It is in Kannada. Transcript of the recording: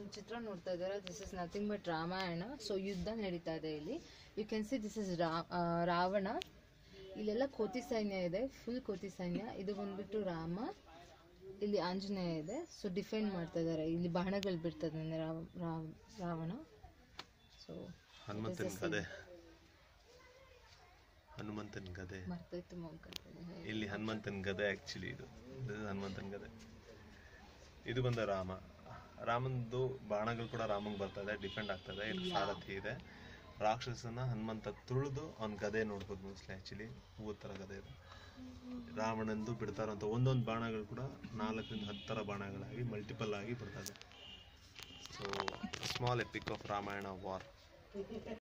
ಚಿತ್ರ ನೋಡ್ತಾ ಇದ್ದಾರೆ this is nothing but Ramayana so ಯುದ್ಧ ನಡೀತಾ ಇದೆ ಇಲ್ಲಿ you can see this is Ravana ಇಲ್ಲೆಲ್ಲ ಕೋತಿ ಸೈನ್ಯ ಇದೆ ಫುಲ್ ಕೋತಿ ಸೈನ್ಯ ಇದು ಬಂದ್ಬಿಟ್ಟು ರಾಮ ಇಲ್ಲಿ ಆಂಜನೇಯ ಇದೆ ಸೊ ಡಿಫೆಂಡ್ ಮಾಡ್ತಾ ಇದ್ದಾರೆ ಇಲ್ಲಿ ಬಾಣಗಳು ಬಿಡ್ತದೆ ರಾವ ರಾವ್- ರಾವಣ ಸೊ ಹನುಮಂತನ ಗದೆ ಹನುಮಂತನ ಗದೆ ಮರ್ತೋಯ್ತು ಮಲ್ಕೊಳ್ತದೆ ಇಲ್ಲಿ ಹನುಮಂತನ ಗದೆ ಆಕ್ಚುಲಿ ಇದು This is ಹನುಮಂತನ ಗದೆ ಇದು ಬಂದ ರಾಮ ರಾಮಂದು ಬಾಣಗಳು ಕೂಡ ರಾಮಂಗ್ ಬರ್ತದೆ ಡಿಪೆಂಡ್ ಆಗ್ತದೆ ಇಲ್ಲಿ ಸಾರಥಿ ಇದೆ ರಾಕ್ಷಸನ ಹನುಮಂತ ತುಳಿದು ಅವ್ನ ಗದೆ ನೋಡ್ಬೋದು ಮೋಸ್ಟ್ಲಿ ಆಕ್ಚುಲಿ ಹೂವು ಥರ ಗದೆ ಇದೆ ರಾವಣಂದು ಬಿಡ್ತಾರಂತ ಒಂದೊಂದು ಬಾಣಗಳು ಕೂಡ ನಾಲ್ಕರಿಂದ ಹತ್ತು ಥರ ಬಾಣಗಳಾಗಿ ಮಲ್ಟಿಪಲ್ ಆಗಿ ಬರ್ತದೆ so small epic of Ramayana war